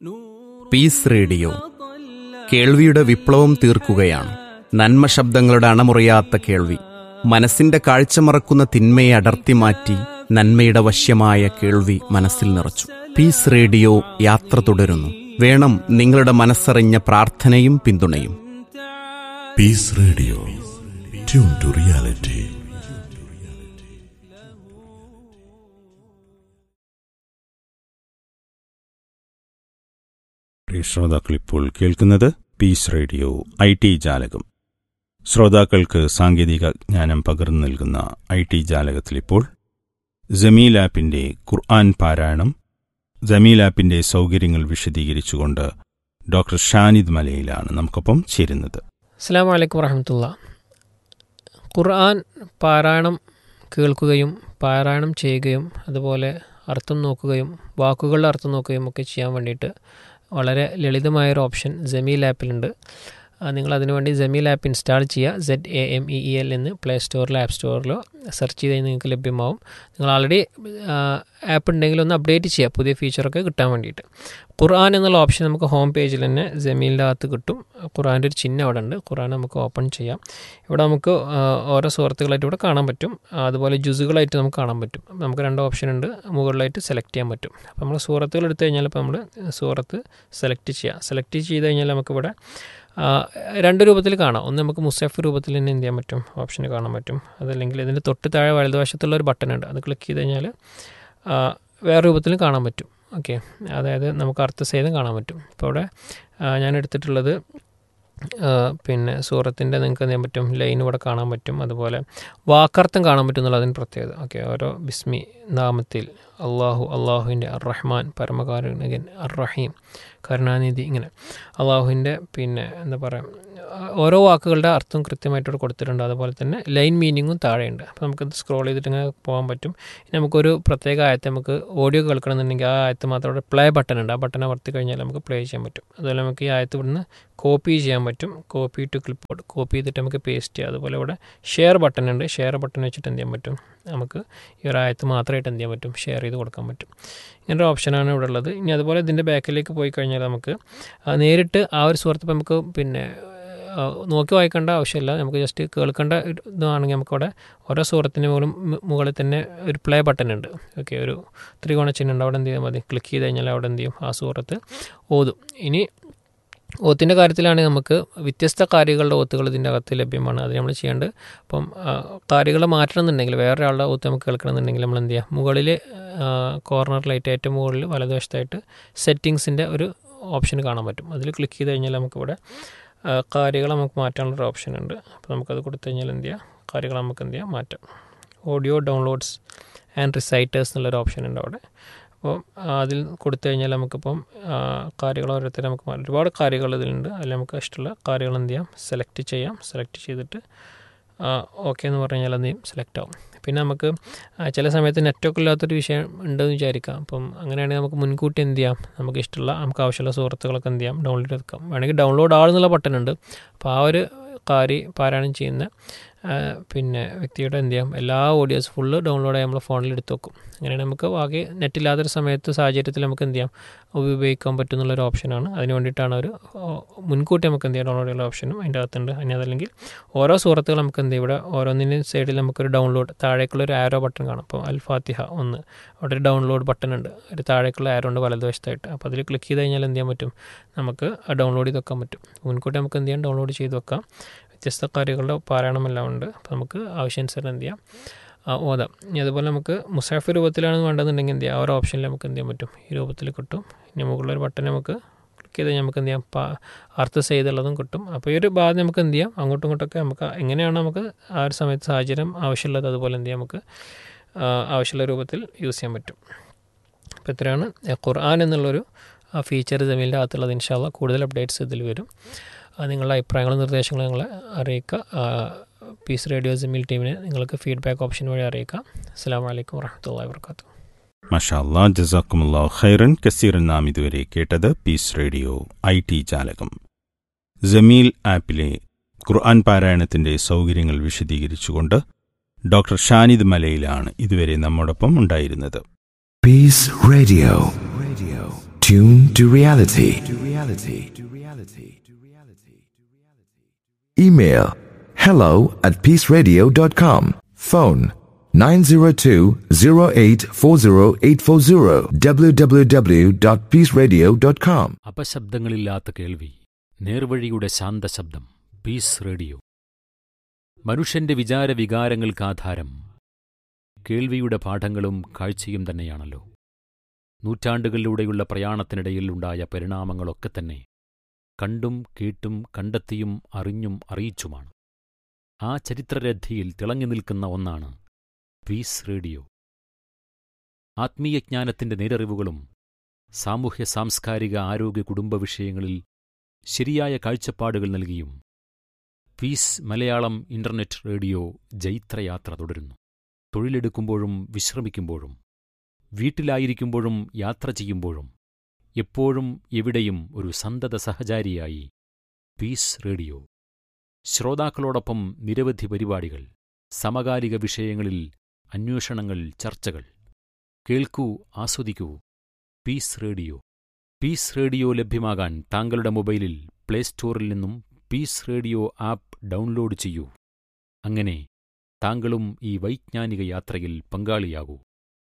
Piece radio കേൾവിയുടെ വിപ്ലവം തീർക്കുകയാണ് നന്മ ശബ്ദങ്ങളുടെ അണമുറിയാത്ത കേൾവി മനസ്സിന്റെ കാഴ്ച മറക്കുന്ന തിന്മയെ അടർത്തി മാറ്റി നന്മയുടെ വശ്യമായ കേൾവി മനസ്സിൽ നിറച്ചു പീസ് റേഡിയോ യാത്ര തുടരുന്നു വേണം നിങ്ങളുടെ മനസ്സറിഞ്ഞ പ്രാർത്ഥനയും പിന്തുണയും peace radio tune to reality പ്രിയ ശ്രോതാക്കൾ ഇപ്പോൾ കേൾക്കുന്നത് പീസ് റേഡിയോ ഐ ടി ജാലകം ശ്രോതാക്കൾക്ക് സാങ്കേതിക ജ്ഞാനം പകർന്നു നൽകുന്ന ഐ ടി ജാലകത്തിൽ ഇപ്പോൾ ജമീൽ ആപ്പിന്റെ ഖുർആൻ പാരായണം ജമീൽ ആപ്പിന്റെ സൗകര്യങ്ങൾ വിശദീകരിച്ചുകൊണ്ട് ഡോക്ടർ ഷാനിദ് മലയിലാണ് നമുക്കൊപ്പം ചേരുന്നത് അസ്സാം വലൈക്കും വറഹമത്തുള്ള ഖുർആൻ പാരായണം കേൾക്കുകയും പാരായണം ചെയ്യുകയും അതുപോലെ അർത്ഥം നോക്കുകയും വാക്കുകളുടെ അർത്ഥം നോക്കുകയും ഒക്കെ ചെയ്യാൻ വേണ്ടിയിട്ട് വളരെ ലളിതമായൊരു ഓപ്ഷൻ ജമീൽ ആപ്പിലുണ്ട് ആ, നിങ്ങൾ അതിനുവേണ്ടി ജമീൽ ആപ്പ് ഇൻസ്റ്റാൾ ചെയ്യുക Z A M E E L എന്ന് പ്ലേ സ്റ്റോറിലോ ആപ്പ് സ്റ്റോറിലോ സെർച്ച് ചെയ്ത് കഴിഞ്ഞാൽ നിങ്ങൾക്ക് ലഭ്യമാവും നിങ്ങൾ ആൾറെഡി ആപ്പ് ഉണ്ടെങ്കിൽ ഒന്ന് അപ്ഡേറ്റ് ചെയ്യുക പുതിയ ഫീച്ചറൊക്കെ കിട്ടാൻ വേണ്ടിയിട്ട് ഖുർആൻ എന്നുള്ള ഓപ്ഷൻ നമുക്ക് ഹോം പേജിൽ തന്നെ ജമീലിൻ്റെ അകത്ത് കിട്ടും ഖുർആൻ്റെ ഒരു ചിഹ്നം അവിടെ ഉണ്ട് ഖുർആൻ നമുക്ക് ഓപ്പൺ ചെയ്യാം ഇവിടെ നമുക്ക് ആ, ഓരോ സുഹൃത്തുക്കളായിട്ട് ഇവിടെ കാണാൻ പറ്റും ആ, അതുപോലെ ജുസുകളായിട്ട് നമുക്ക് കാണാൻ പറ്റും അപ്പം നമുക്ക് രണ്ട് ഓപ്ഷൻ ഉണ്ട് മുകളിലായിട്ട് സെലക്ട് ചെയ്യാൻ പറ്റും അപ്പോൾ നമ്മൾ സൂറത്തുകൾ എടുത്തു കഴിഞ്ഞാൽ ഇപ്പോൾ നമ്മൾ സൂറത്ത് സെലക്ട് ചെയ്യുക സെലക്ട് ചെയ്ത് കഴിഞ്ഞാൽ നമുക്കിവിടെ ആ, രണ്ട് രൂപത്തിൽ കാണാം ഒന്ന് നമുക്ക് മുസഫ് രൂപത്തിൽ തന്നെ എന്ത് ചെയ്യാൻ പറ്റും ഓപ്ഷൻ കാണാൻ പറ്റും അതല്ലെങ്കിൽ ഇതിൻ്റെ തൊട്ട് താഴെ വലതുവശത്തുള്ള ഒരു ബട്ടൺ ഉണ്ട് അത് ക്ലിക്ക് ചെയ്ത് കഴിഞ്ഞാൽ ആ, വേറെ രൂപത്തിലും കാണാൻ പറ്റും ഓക്കെ അതായത് നമുക്ക് അർത്ഥസഹിതം കാണാൻ പറ്റും ഇപ്പോൾ ഇവിടെ ആ, ഞാൻ എടുത്തിട്ടുള്ളത് ആ, പിന്നെ സൂറത്തിൻ്റെ നിങ്ങൾക്ക് എന്ത് ചെയ്യാൻ പറ്റും ലൈൻ ഇവിടെ കാണാൻ പറ്റും അതുപോലെ വാക്കർത്ഥം കാണാൻ പറ്റും എന്നുള്ളതിന് പ്രത്യേകത ഓക്കെ ഓരോ ബിസ്മി നാമത്തിൽ അള്ളാഹു അള്ളാഹുവിൻ്റെ അർ റഹ്മാൻ പരമകാരുണികൻ അർ റഹീം കരുണാനിധി ഇങ്ങനെ അള്ളാഹുവിൻ്റെ പിന്നെ എന്താ പറയുക ഓരോ വാക്കുകളുടെ അർത്ഥം കൃത്യമായിട്ട് ഇവിടെ കൊടുത്തിട്ടുണ്ട് അതുപോലെ തന്നെ ലൈൻ മീനിങ്ങും താഴെയുണ്ട് അപ്പോൾ നമുക്കത് സ്ക്രോൾ ചെയ്തിട്ട് ഇങ്ങനെ പോകാൻ പറ്റും ഇനി നമുക്കൊരു പ്രത്യേക ആയത്തെ നമുക്ക് ഓഡിയോ കേൾക്കണമെന്നുണ്ടെങ്കിൽ ആ ആയത്ത് മാത്രം അവിടെ പ്ലേ ബട്ടൺ ഉണ്ട് ആ ബട്ടൺ അമർത്തി കഴിഞ്ഞാൽ നമുക്ക് പ്ലേ ചെയ്യാൻ പറ്റും അതുപോലെ നമുക്ക് ഈ ആയത്ത് ഇവിടുന്ന് കോപ്പി ചെയ്യാൻ പറ്റും copy to clipboard copy ചെയ്തിട്ട് നമുക്ക് പേസ്റ്റ് ചെയ്യാം അതുപോലെ ഇവിടെ ഷെയർ ബട്ടൺ ഉണ്ട് ഷെയർ ബട്ടൺ വെച്ചിട്ട് എന്ത് ചെയ്യാൻ പറ്റും നമുക്ക് ഈ ഒരു ആയത്ത് മാത്രമായിട്ട് എന്ത് ചെയ്യാൻ പറ്റും ഷെയർ ചെയ്ത് കൊടുക്കാൻ പറ്റും ഇങ്ങനൊരു ഓപ്ഷനാണ് ഇവിടെ ഉള്ളത് ഇനി അതുപോലെ ഇതിൻ്റെ ബാക്കിലേക്ക് പോയി കഴിഞ്ഞാൽ നമുക്ക് ആ, നേരിട്ട് ആ ഒരു സുഹൃത്ത് ഇപ്പം നമുക്ക് പിന്നെ ആ, നോക്കി വായിക്കേണ്ട ആവശ്യമില്ല നമുക്ക് ജസ്റ്റ് കേൾക്കേണ്ട ഒരു ഇതാണെങ്കിൽ നമുക്കവിടെ ഓരോ സുഹൃത്തിൻ്റെ മുകളിൽ മുകളിൽ തന്നെ ഒരു പ്ലേ ബട്ടൺ ഉണ്ട് ഓക്കെ ഒരു ത്രികോണ ചിഹ്നം ഉണ്ട് അവിടെ എന്ത് ചെയ്താൽ മതി ക്ലിക്ക് ചെയ്ത് കഴിഞ്ഞാൽ അവിടെ എന്ത് ചെയ്യും ആ സുഹൃത്ത് ഓതും ഇനി ഓത്തിൻ്റെ കാര്യത്തിലാണെങ്കിൽ നമുക്ക് വ്യത്യസ്ത കാര്യങ്ങളുടെ ഓത്തുകൾ ഇതിൻ്റെ അകത്ത് ലഭ്യമാണ് അത് നമ്മൾ ചെയ്യേണ്ടത് അപ്പം കാര്യങ്ങൾ മാറ്റണമെന്നുണ്ടെങ്കിൽ വേറെ ഒരാളുടെ ഓത്ത് നമുക്ക് കേൾക്കണമെന്നുണ്ടെങ്കിൽ നമ്മൾ എന്ത് ചെയ്യുക മുകളിൽ കോർണറിലായിട്ട് ഏറ്റവും മുകളിൽ വലതുവശത്തായിട്ട് സെറ്റിങ്സിൻ്റെ ഒരു ഓപ്ഷൻ കാണാൻ പറ്റും അതിൽ ക്ലിക്ക് ചെയ്ത് കഴിഞ്ഞാൽ നമുക്കിവിടെ കാര്യങ്ങൾ നമുക്ക് മാറ്റാനുള്ളൊരു ഓപ്ഷൻ ഉണ്ട് അപ്പോൾ നമുക്കത് കൊടുത്തു കഴിഞ്ഞാൽ എന്ത് ചെയ്യുക കാര്യങ്ങൾ നമുക്ക് എന്ത് ചെയ്യാം മാറ്റാം ഓഡിയോ ഡൗൺലോഡ്സ് ആൻഡ് റിസൈറ്റേഴ്സ് എന്നുള്ളൊരു ഓപ്ഷൻ ഉണ്ട് അവിടെ അപ്പോൾ അതിൽ കൊടുത്തു കഴിഞ്ഞാൽ നമുക്കിപ്പം കാര്യങ്ങൾ ഓരോരുത്തർ നമുക്ക് മാ- ഒരുപാട് കാര്യങ്ങൾ ഇതിലുണ്ട് അതിൽ നമുക്ക് ഇഷ്ടമുള്ള കാര്യങ്ങൾ എന്ത് ചെയ്യാം സെലക്ട് ചെയ്യാം സെലക്ട് ചെയ്തിട്ട് ഓക്കെ എന്ന് പറഞ്ഞു കഴിഞ്ഞാൽ എന്ത് ചെയ്യും സെലക്ട് ആവും പിന്നെ നമുക്ക് ആ, ചില സമയത്ത് നെറ്റൊക്കെ ഇല്ലാത്തൊരു വിഷയം ഉണ്ടെന്ന് വിചാരിക്കാം അപ്പം അങ്ങനെയാണെങ്കിൽ നമുക്ക് മുൻകൂട്ടി എന്ത് ചെയ്യാം നമുക്ക് ഇഷ്ടമുള്ള നമുക്ക് ആവശ്യമുള്ള സുഹൃത്തുക്കളൊക്കെ എന്ത് ചെയ്യാം ഡൗൺലോഡ് ചെയ്തെടുക്കാം വേണമെങ്കിൽ ഡൗൺലോഡ് ആളെന്നുള്ള ബട്ടൺ ഉണ്ട് അപ്പോൾ ആ ഒരു കാരി പാരായണം ചെയ്യുന്ന ആ, പിന്നെ വ്യക്തിയുടെ എന്ത് ചെയ്യാം എല്ലാ ഓഡിയോസ് ഫുള്ള് ഡൗൺലോഡ് ആയി നമ്മൾ ഫോണിൽ എടുത്ത് വെക്കും അങ്ങനെയാണെങ്കിൽ നമുക്ക് ബാക്കി നെറ്റില്ലാത്തൊരു സമയത്ത് സാഹചര്യത്തിൽ നമുക്ക് എന്ത് ചെയ്യാം ഉപയോഗിക്കാൻ പറ്റുന്നുള്ളൊരു ഓപ്ഷനാണ് അതിന് വേണ്ടിയിട്ടാണ് ഒരു ഓ, മുൻകൂട്ടി നമുക്ക് എന്ത് ചെയ്യാം ഡൗൺലോഡ് ചെയ്യാനുള്ള ഓപ്ഷനും അതിൻ്റെ അകത്തുണ്ട് ഇനി അതല്ലെങ്കിൽ ഓരോ സുഹൃത്തുക്കൾ നമുക്ക് എന്ത് ചെയ്യും ഇവിടെ ഓരോന്നിൻ്റെയും സൈഡിൽ നമുക്കൊരു ഡൗൺലോഡ് താഴേക്കുള്ള ഒരു ആരോ ബട്ടൺ കാണും അപ്പോൾ അൽ ഫാത്തിഹ ഒന്ന് അവിടെ ഒരു ഡൗൺലോഡ് ബട്ടൺ ഉണ്ട് ഒരു താഴേക്കുള്ള ആരോ ഉണ്ട് വലതുവശത്തായിട്ട് അപ്പോൾ അതിൽ ക്ലിക്ക് ചെയ്ത് കഴിഞ്ഞാൽ എന്ത് ചെയ്യാൻ പറ്റും നമുക്ക് ഡൗൺലോഡ് ചെയ്ത് വെക്കാൻ പറ്റും മുൻകൂട്ടി നമുക്ക് എന്ത് ചെയ്യാം ഡൗൺലോഡ് ചെയ്ത് വെക്കാം വ്യത്യസ്ത കാര്യങ്ങളുടെ പാരായണമെല്ലാം ഉണ്ട് അപ്പോൾ നമുക്ക് ആവശ്യാനുസരണം എന്ത് ചെയ്യാം ആ, ഓതാം ഇനി അതുപോലെ നമുക്ക് മുസാഫ് രൂപത്തിലാണ് വേണ്ടതെന്നുണ്ടെങ്കിൽ എന്ത് ചെയ്യാം ആ ഒരു ഓപ്ഷനിൽ നമുക്ക് എന്ത് ചെയ്യാൻ പറ്റും ഈ രൂപത്തിൽ കിട്ടും ഇനി മുകളിലൊരു ബട്ടൺ നമുക്ക് ക്ലിക്ക് ചെയ്ത് നമുക്ക് എന്ത് ചെയ്യാം പാ അർത്ഥ ചെയ്തുള്ളതും കിട്ടും അപ്പോൾ ഈ ഒരു ഭാഗം നമുക്ക് എന്ത് ചെയ്യാം അങ്ങോട്ടും ഇങ്ങോട്ടൊക്കെ നമുക്ക് എങ്ങനെയാണ് നമുക്ക് ആ ഒരു സമയത്ത് സാഹചര്യം ആവശ്യമുള്ളത് അതുപോലെ എന്ത് ചെയ്യാം നമുക്ക് ആ, ആവശ്യമുള്ള രൂപത്തിൽ യൂസ് ചെയ്യാൻ പറ്റും അപ്പോൾ ഇത്രയാണ് എ, ഖുർആൻ എന്നുള്ളൊരു ഫീച്ചർ ജമീലിൻ്റെ അകത്തുള്ളത് ഇൻഷാല്ല കൂടുതൽ അപ്ഡേറ്റ്സ് ഇതിൽ വരും ആ, നിങ്ങളുടെ അഭിപ്രായങ്ങളും നിർദ്ദേശങ്ങളും ഞങ്ങളെ അറിയിക്കുക ആ, പീസ് റേഡിയോ ജമീൽ ടീമിനെ നിങ്ങൾക്ക് ഫീഡ്ബാക്ക് ഓപ്ഷൻ വഴി അറിയിക്കാം അസ്സാം വലൈക്കും വാഹമത്തല്ലാ വർക്കാത്തു മഷാല്ലാ ജസാക്കുമുല്ലാ ഖൈറൻ കസീറൻ നാം ഇതുവരെ കേട്ടത് പീസ് റേഡിയോ ഐ ടി ജാലകം ജമീൽ ആപ്പിലെ ഖുർആൻ പാരായണത്തിന്റെ സൗകര്യങ്ങൾ വിശദീകരിച്ചുകൊണ്ട് ഡോക്ടർ ഷാനിദ് മലയിലാണ് ഇതുവരെ നമ്മോടൊപ്പം ഉണ്ടായിരുന്നത് Peace Radio. Radio. Tune to reality. To reality. To reality. To reality. Email hello at peaceradio.com. Phone 902-0840840 www.peaceradio.com. അപശബ്ദങ്ങളില്ലാത്ത കേൾവി നേർവഴിയുടെ ശാന്തശബ്ദം പീസ് റേഡിയോ മനുഷ്യന്റെ വിചാര വികാരങ്ങൾക്ക് ആധാരം കേൾവിയുടെ പാഠങ്ങളും കാഴ്ചയും തന്നെയാണല്ലോ നൂറ്റാണ്ടുകളിലൂടെയുള്ള പ്രയാണത്തിനിടയിൽ ഉണ്ടായ പരിണാമങ്ങളൊക്കെ തന്നെ കണ്ടും കേട്ടും കണ്ടെത്തിയും അറിഞ്ഞും അറിയിച്ചുമാണ് ആ ചരിത്രരഥിയിൽ തിളങ്ങി നിൽക്കുന്ന ഒന്നാണ് പീസ് റേഡിയോ ആത്മീയജ്ഞാനത്തിന്റെ നേരറിവുകളും സാമൂഹ്യ സാംസ്കാരിക ആരോഗ്യ കുടുംബ വിഷയങ്ങളിൽ ശരിയായ കാഴ്ചപ്പാടുകൾ നൽകിയും പീസ് മലയാളം ഇന്റർനെറ്റ് റേഡിയോ ജൈത്രയാത്ര തുടരുന്നു തൊഴിലെടുക്കുമ്പോഴും വിശ്രമിക്കുമ്പോഴും വീട്ടിലായിരിക്കുമ്പോഴും യാത്ര ചെയ്യുമ്പോഴും എപ്പോഴും എവിടെയും ഒരു സന്തത സഹചാരിയായി പീസ് റേഡിയോ ശ്രോതാക്കളോടൊപ്പം നിരവധി പരിപാടികൾ സമകാലിക വിഷയങ്ങളിൽ അന്വേഷണങ്ങൾ ചർച്ചകൾ കേൾക്കൂ ആസ്വദിക്കൂ പീസ് റേഡിയോ പീസ് റേഡിയോ ലഭ്യമാകാൻ താങ്കളുടെ മൊബൈലിൽ പ്ലേ സ്റ്റോറിൽ നിന്നും പീസ് റേഡിയോ ആപ്പ് ഡൗൺലോഡ് ചെയ്യൂ അങ്ങനെ താങ്കളും ഈ വൈജ്ഞാനിക യാത്രയിൽ പങ്കാളിയാകൂ